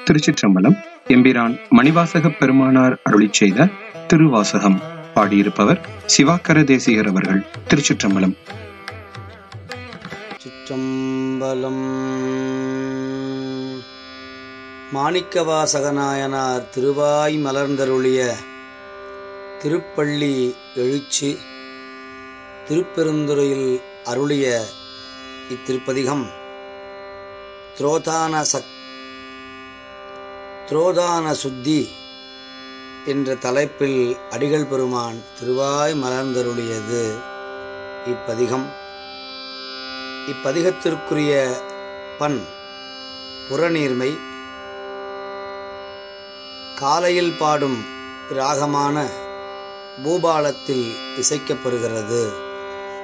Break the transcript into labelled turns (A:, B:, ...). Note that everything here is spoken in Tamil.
A: திருச்சிற்றம்பலம் எம்பிரான் மணிவாசக பெருமானார் அருளிச் செய்த திருவாசகம் பாடியிருப்பவர் சிவாக்கர தேசிகர் அவர்கள் திருச்சிற்றம்பலம்
B: சிற்றம்பலம் மாணிக்கவாசகநாயனார் திருவாய் மலர்ந்தருளிய திருப்பள்ளி எழுச்சி திருப்பெருந்துறையில் அருளிய இத்திருப்பதிகம் துரோதான சக் துரோதான சுத்தி என்ற தலைப்பில் அடிகள் பெருமான் திருவாய் மலர்ந்தருளியது இப்பதிகம் இப்பதிகத்திற்குரிய பண் புறநீர்மை காலையில் பாடும் ராகமான பூபாலத்தில் இசைக்கப்பெறுகிறது